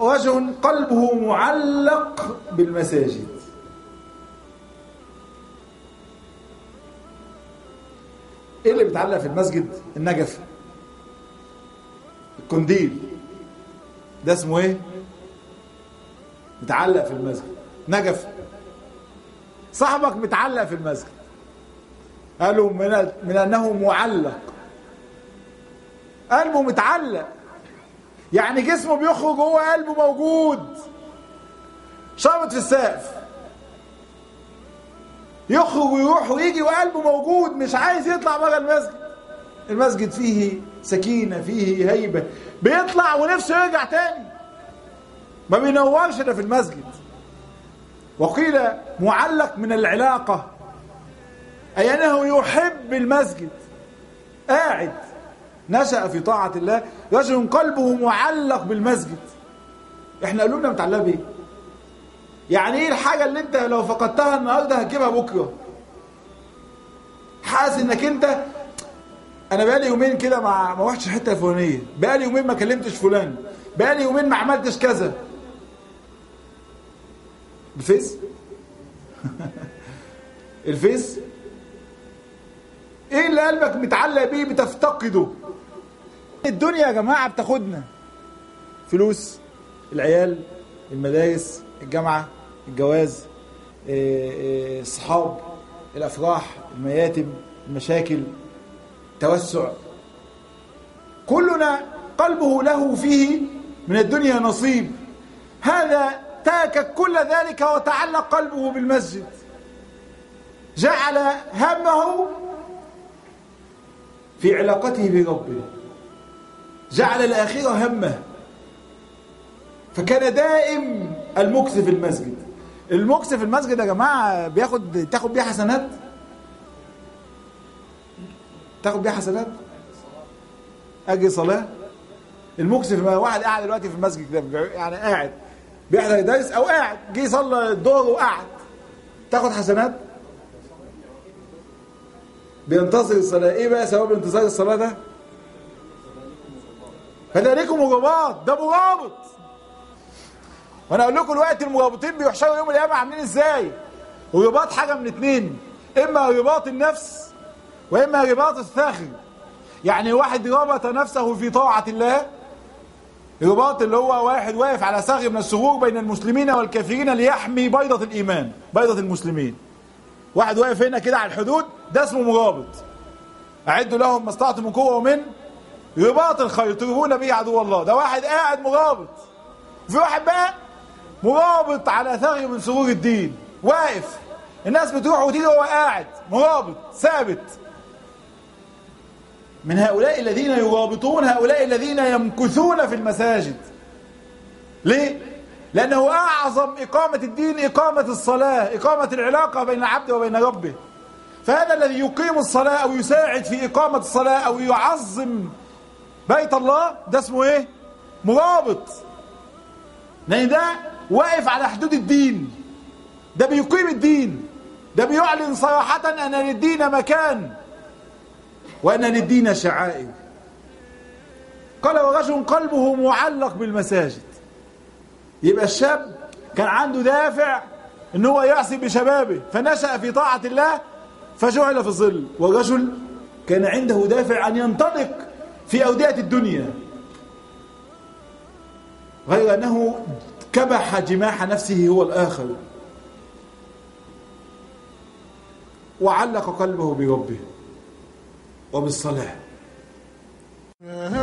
رجل قلبه معلق بالمساجد ايه اللي بيتعلق في المسجد النجف الكنديل ده اسمه ايه متعلق في المسجد نجف صاحبك متعلق في المسجد قالوا من, من انه معلق قلبه متعلق يعني جسمه بيخرج جوه قلبه موجود شابط في السقف يخرج ويروح ويجي وقلبه موجود مش عايز يطلع بره المسجد المسجد فيه سكينة فيه هيبة بيطلع ونفسه يرجع تاني ما بينورش ده في المسجد وقيل معلق من العلاقة أي أنه يحب المسجد قاعد نشأ في طاعة الله رجل قلبه معلق بالمسجد احنا قلوبنا متعلقة بايه يعني ايه الحاجة اللي انت لو فقدتها النهاردة هتجيبها بكرة حاسس انك انت انا بقالي يومين كده ما ما رحتش الحته الفلانيه بقالي يومين ما كلمتش فلان بقالي يومين ما عملتش كذا الفيس الفيس ايه اللي قلبك متعلق بيه بتفتقده الدنيا يا جماعه بتاخدنا فلوس العيال المدارس الجامعه الجواز الصحاب الافراح المياتم المشاكل توسع كلنا قلبه له فيه من الدنيا نصيب هذا ترك كل ذلك وتعلق قلبه بالمسجد جعل همه في علاقته بربه جعل الآخرة همه فكان دائم المكس في المسجد المكس في المسجد يا جماعة بياخد تاخد بيه حسنات تاخد بيها حسنات اجي صلاه المكس في واحد قاعد دلوقتي في المسجد كده يعني قاعد بيحضر درس او قاعد جه يصلي الظهر وقعد تاخد حسنات بينتظر الصلاه ايه بقى ثواب انتظار الصلاه ده فذلكم مرابط ده مرابط وانا اقول لكم دلوقتي المرابطين بيحشروا يوم القيامه عاملين ازاي رباط حاجه من اتنين اما رباط النفس واما رباط الثاخر يعني واحد ربط نفسه في طاعة الله رباط اللي هو واحد واقف على ثغر من الثغور بين المسلمين والكافرين ليحمي بيضة الإيمان بيضة المسلمين واحد واقف هنا كده على الحدود ده اسمه مرابط أعدوا لهم ما استطعتم من قوة ومن رباط الخير ترهبون به عدو الله ده واحد قاعد مرابط وفي واحد بقى مرابط على ثغر من ثغور الدين واقف الناس بتروح وتيجي وهو قاعد مرابط ثابت من هؤلاء الذين يرابطون هؤلاء الذين يمكثون في المساجد ليه؟ لأنه أعظم إقامة الدين إقامة الصلاة إقامة العلاقة بين العبد وبين ربه فهذا الذي يقيم الصلاة أو يساعد في إقامة الصلاة أو يعظم بيت الله ده اسمه إيه؟ مرابط لأن ده واقف على حدود الدين ده بيقيم الدين ده بيعلن صراحة أن للدين مكان وأن للدين شعائر قال ورجل قلبه معلق بالمساجد يبقى الشاب كان عنده دافع ان هو يعصي بشبابه فنشأ في طاعة الله فجعل في الظل والرجل كان عنده دافع أن ينطلق في أودية الدنيا غير أنه كبح جماح نفسه هو الآخر وعلق قلبه بربه وبالصلاة